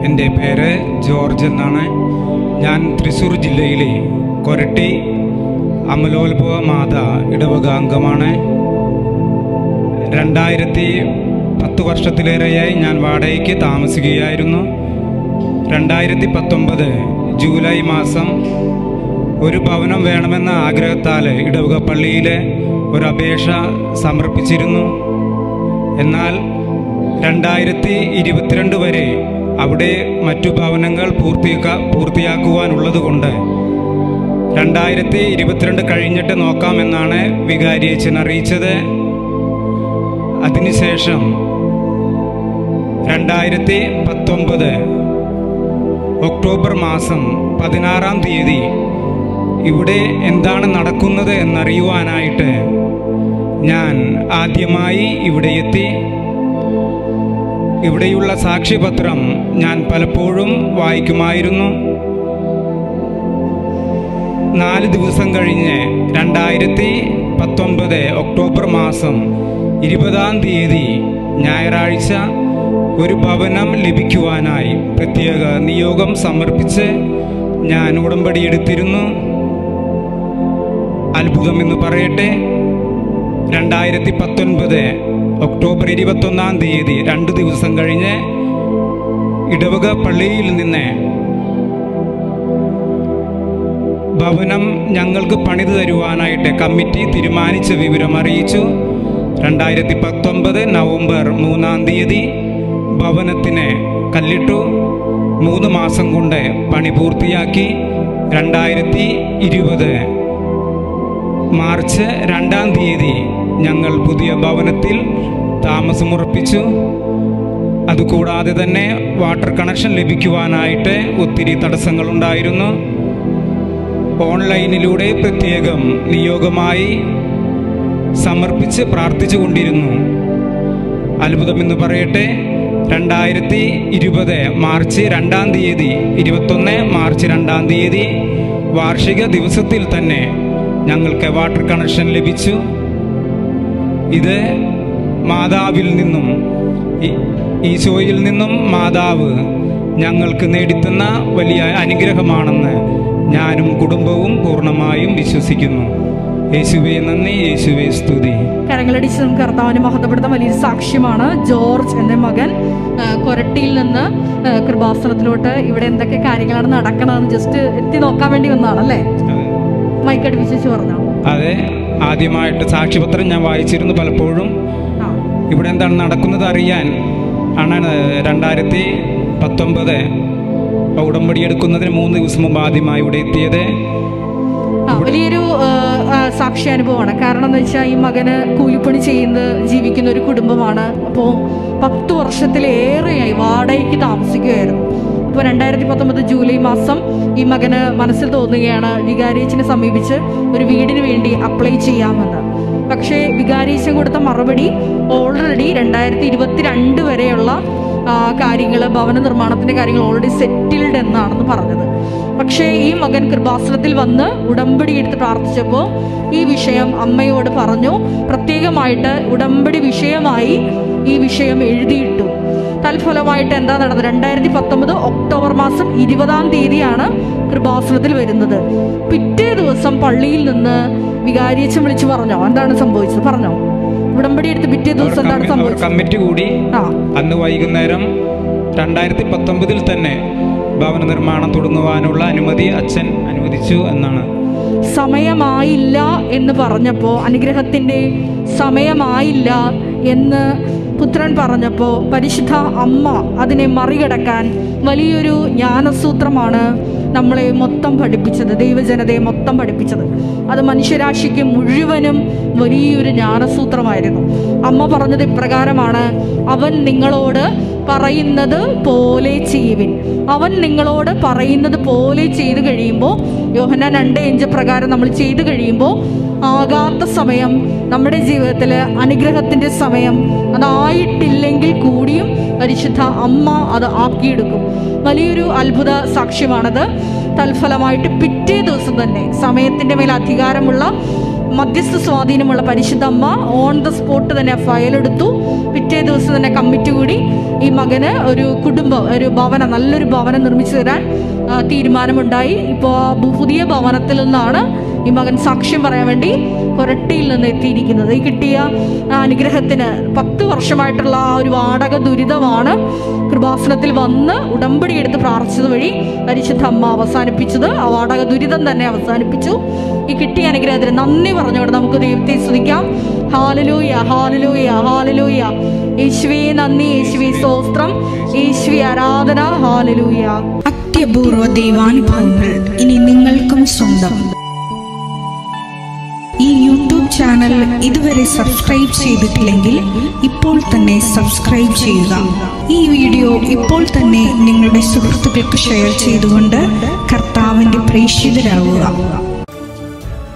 എൻ്റെ പേര് ജോർജ് എന്നാണ് ഞാൻ തൃശ്ശൂർ ജില്ലയിലെ കൊരട്ടി അമലോത്ഭവ മാത ഇടവക അംഗമാണ് രണ്ടായിരത്തി പത്ത് വർഷത്തിലേറെയായി ഞാൻ വാടകയ്ക്ക് താമസിക്കുകയായിരുന്നു രണ്ടായിരത്തി പത്തൊമ്പത് ജൂലൈ മാസം ഒരു ഭവനം വേണമെന്ന ആഗ്രഹത്താൽ ഇടവക പള്ളിയിൽ ഒരു അപേക്ഷ സമർപ്പിച്ചിരുന്നു എന്നാൽ രണ്ടായിരത്തി ഇരുപത്തിരണ്ട് വരെ അവിടെ മറ്റു ഭവനങ്ങൾ പൂർത്തിയാക്കാ പൂർത്തിയാക്കുവാനുള്ളതുകൊണ്ട് രണ്ടായിരത്തി ഇരുപത്തിരണ്ട് കഴിഞ്ഞിട്ട് നോക്കാമെന്നാണ് വികാരി അച്ഛൻ അറിയിച്ചത് അതിനുശേഷം രണ്ടായിരത്തി പത്തൊമ്പത് ഒക്ടോബർ മാസം പതിനാറാം തീയതി ഇവിടെ എന്താണ് നടക്കുന്നത് എന്നറിയുവാനായിട്ട് ഞാൻ ആദ്യമായി ഇവിടെ എത്തി ഇവിടെയുള്ള സാക്ഷ്യപത്രം ഞാൻ പലപ്പോഴും വായിക്കുമായിരുന്നു നാല് ദിവസം കഴിഞ്ഞ് രണ്ടായിരത്തി പത്തൊമ്പത് ഒക്ടോബർ മാസം ഇരുപതാം തീയതി ഞായറാഴ്ച ഒരു ഭവനം ലഭിക്കുവാനായി പ്രത്യേക നിയോഗം സമർപ്പിച്ച് ഞാൻ ഉടമ്പടി എടുത്തിരുന്നു അത്ഭുതമെന്ന് പറയട്ടെ രണ്ടായിരത്തി പത്തൊൻപത് ഒക്ടോബർ ഇരുപത്തൊന്നാം തീയതി രണ്ട് ദിവസം കഴിഞ്ഞ് ഇടവക പള്ളിയിൽ നിന്ന് ഭവനം ഞങ്ങൾക്ക് പണിത് തരുവാനായിട്ട് കമ്മിറ്റി തീരുമാനിച്ച വിവരം അറിയിച്ചു രണ്ടായിരത്തി പത്തൊമ്പത് നവംബർ മൂന്നാം തീയതി ഭവനത്തിന് കല്ലിട്ടു മൂന്ന് മാസം കൊണ്ട് പണി പൂർത്തിയാക്കി രണ്ടായിരത്തി ഇരുപത് മാർച്ച് രണ്ടാം തീയതി ഞങ്ങൾ പുതിയ ഭവനത്തിൽ താമസമുറപ്പിച്ചു അതുകൂടാതെ തന്നെ വാട്ടർ കണക്ഷൻ ലഭിക്കുവാനായിട്ട് ഒത്തിരി തടസ്സങ്ങളുണ്ടായിരുന്നു ഓൺലൈനിലൂടെ പ്രത്യേകം നിയോഗമായി സമർപ്പിച്ച് പ്രാർത്ഥിച്ചുകൊണ്ടിരുന്നു അത്ഭുതമെന്ന് പറയട്ടെ രണ്ടായിരത്തി ഇരുപത് മാർച്ച് രണ്ടാം തീയതി ഇരുപത്തൊന്ന് മാർച്ച് രണ്ടാം തീയതി വാർഷിക ദിവസത്തിൽ തന്നെ ഞങ്ങൾക്ക് വാട്ടർ കണക്ഷൻ ലഭിച്ചു ഇത് മാതാവിൽ നിന്നും ഈ- ഈശോയിൽ നിന്നും മാതാവ് ഞങ്ങൾക്ക് നേടിത്തന്ന വലിയ അനുഗ്രഹമാണെന്ന് ഞാനും കുടുംബവും പൂർണ്ണമായും വിശ്വസിക്കുന്നു യേശുവേ നന്ദി യേശുവേ സ്തുതി കരങ്ങളടിച്ച് നമുക്ക് കർത്താവിനെ മഹത്വപ്പെടുത്താൻ വലിയൊരു സാക്ഷ്യമാണ് ജോർജ് എൻ്റെ മകൻ ആ, കൊരട്ടിയിൽ നിന്ന് ആ, കൃപാസനത്തിലോട്ട് ഇവിടെ എന്തൊക്കെ കാര്യങ്ങളാണ് നടക്കണമെന്ന് ജസ്റ്റ് എത്തി നോക്കാൻ വേണ്ടി വന്നതാണ് അല്ലേ മൈക്കടിപ്പിച്ചു പറഞ്ഞു അതെ ആദ്യമായിട്ട് സാക്ഷ്യപത്രം ഞാൻ വായിച്ചിരുന്നു പലപ്പോഴും ആ ഇവിടെ എന്താണ് നടക്കുന്നത് അറിയാൻ ആണ് രണ്ടായിരത്തി പത്തൊമ്പത് ഉടമ്പടി എടുക്കുന്നതിന് മൂന്ന് ദിവസം മുമ്പ് ആദ്യമായി ഇവിടെ എത്തിയത് ആ, വലിയൊരു ആ, ആ, സാക്ഷ്യാനുഭവമാണ് കാരണം എന്ന് വെച്ചാൽ ഈ മകന് കൂലിപ്പണി ചെയ്യുന്നത് ജീവിക്കുന്ന ഒരു കുടുംബമാണ് അപ്പോൾ പത്ത് വർഷത്തിലേറെയായി വാടകയ്ക്ക് താമസിക്കുകയായിരുന്നു അപ്പോൾ രണ്ടായിരത്തി പത്തൊമ്പത് ജൂലൈ മാസം ഈ മകന് മനസ്സിൽ തോന്നുകയാണ് വികാരിയച്ചനെ സമീപിച്ച് ഒരു വീടിന് വേണ്ടി അപ്ലൈ ചെയ്യാമെന്ന് പക്ഷേ വികാരീച്ചൻ കൊടുത്ത മറുപടി ഓൾറെഡി രണ്ടായിരത്തി ഇരുപത്തിരണ്ട് വരെയുള്ള കാര്യങ്ങൾ ഭവന നിർമ്മാണത്തിൻ്റെ കാര്യങ്ങൾ ഓൾറെഡി സെറ്റിൽഡ് എന്നാണെന്ന് പറഞ്ഞത് പക്ഷേ ഈ മകൻ കൃപാസനത്തിൽ വന്ന് ഉടമ്പടി എടുത്ത് പ്രാർത്ഥിച്ചപ്പോൾ ഈ വിഷയം അമ്മയോട് പറഞ്ഞു പ്രത്യേകമായിട്ട് ഉടമ്പടി വിഷയമായി ഈ വിഷയം എഴുതിയിട്ടു തൽഫലമായിട്ട് എന്താ നടന്നത് രണ്ടായിരത്തി പത്തൊമ്പത് ഒക്ടോബർ മാസം ഇരുപതാം തീയതിയാണ് കൃപാസനത്തിൽ വരുന്നത് പിറ്റേ ദിവസം പള്ളിയിൽ നിന്ന് വികാരിയച്ചൻ വിളിച്ചു പറഞ്ഞോ എന്താണ് സംഭവിച്ചത് പറഞ്ഞോ ഉടമ്പടി എടുത്ത് പിറ്റേ അവർ ദിവസം എന്താണ് കമ്മി- അവർ സംഭവിച്ചത് കമ്മിറ്റി കൂടി ആ അന്ന് വൈകുന്നേരം രണ്ടായിരത്തി പത്തൊമ്പതിൽ തന്നെ ഭവന നിർമ്മാണം തുടങ്ങുവാനുള്ള അനുമതി അച്ഛൻ അനുവദിച്ചു എന്നാണ് സമയമായില്ല എന്ന് പറഞ്ഞപ്പോൾ അനുഗ്രഹത്തിൻ്റെ സമയമായില്ല എന്ന് പുത്രൻ പറഞ്ഞപ്പോൾ പരിശുദ്ധ അമ്മ അതിനെ മറികടക്കാൻ വലിയൊരു ജ്ഞാനസൂത്രമാണ് നമ്മളെ മൊത്തം പഠിപ്പിച്ചത് ദൈവജനതയെ മൊത്തം പഠിപ്പിച്ചത് അത് മനുഷ്യരാശിക്ക് മുഴുവനും വലിയൊരു ജ്ഞാനസൂത്രമായിരുന്നു അമ്മ പറഞ്ഞത് ഇപ്രകാരമാണ് അവൻ നിങ്ങളോട് പറയുന്നത് പോലെ ചെയ്യുവിൻ അവൻ നിങ്ങളോട് പറയുന്നത് പോലെ ചെയ്തു കഴിയുമ്പോൾ യോഹന രണ്ട് ഇഞ്ച് പ്രകാരം നമ്മൾ ചെയ്തു കഴിയുമ്പോൾ ആകാത്ത സമയം നമ്മുടെ ജീവിതത്തിൽ അനുഗ്രഹത്തിൻ്റെ സമയം അതായിട്ടില്ലെങ്കിൽ കൂടിയും പരിശുദ്ധ അമ്മ അത് ആക്കിയെടുക്കും വലിയൊരു അത്ഭുത സാക്ഷ്യമാണത് തൽഫലമായിട്ട് പിറ്റേ ദിവസം തന്നെ സമയത്തിൻ്റെ മേൽ അധികാരമുള്ള മധ്യസ്ഥ സ്വാധീനമുള്ള പരിശുദ്ധ അമ്മ ഓൺ ദ സ്പോട്ട് തന്നെ ഫയൽ എടുത്തു പിറ്റേ ദിവസം തന്നെ കമ്മിറ്റി കൂടി ഈ മകന് ഒരു കുടുംബം ഒരു ഭവനം നല്ലൊരു ഭവനം നിർമ്മിച്ചു തരാൻ ആ, തീരുമാനമുണ്ടായി ഇപ്പോൾ പുതിയ ഭവനത്തിൽ നിന്നാണ് ഈ മകൻ സാക്ഷ്യം പറയാൻ വേണ്ടി കൊരട്ടിയിൽ നിന്ന് എത്തിയിരിക്കുന്നത് ഈ കിട്ടിയ ആ അനുഗ്രഹത്തിന് പത്ത് വർഷമായിട്ടുള്ള ആ ഒരു വാടക ദുരിതമാണ് കൃപാസനത്തിൽ വന്ന് ഉടമ്പടി എടുത്ത് പ്രാർത്ഥിച്ചത് വഴി പരിശുദ്ധ അമ്മ അവസാനിപ്പിച്ചത് ആ വാടക ദുരിതം തന്നെ അവസാനിപ്പിച്ചു ഈ കിട്ടിയ അനുഗ്രഹത്തിന് നന്ദി പറഞ്ഞുകൊണ്ട് നമുക്ക് ദൈവത്തെ സ്തുതിക്കാം ഹാലലൂയ ഹാലലൂയ ഹാലലൂയ യേശുവേ നന്ദി യേശുവേ സ്തോത്രം യേശുവേ ആരാധന ഹാലലൂയ അത്യപൂർവ ദൈവാനുഭവങ്ങൾ ഇനി നിങ്ങൾക്കും സ്വന്തം ഈ യൂട്യൂബ് ചാനൽ ഇതുവരെ സബ്സ്ക്രൈബ് ചെയ്തിട്ടില്ലെങ്കിൽ ഇപ്പോൾ തന്നെ സബ്സ്ക്രൈബ് ചെയ്യുക ഈ വീഡിയോ ഇപ്പോൾ തന്നെ നിങ്ങളുടെ സുഹൃത്തുക്കൾക്ക് ഷെയർ ചെയ്തുകൊണ്ട് കർത്താവിൻ്റെ പ്രേക്ഷിതരാകുക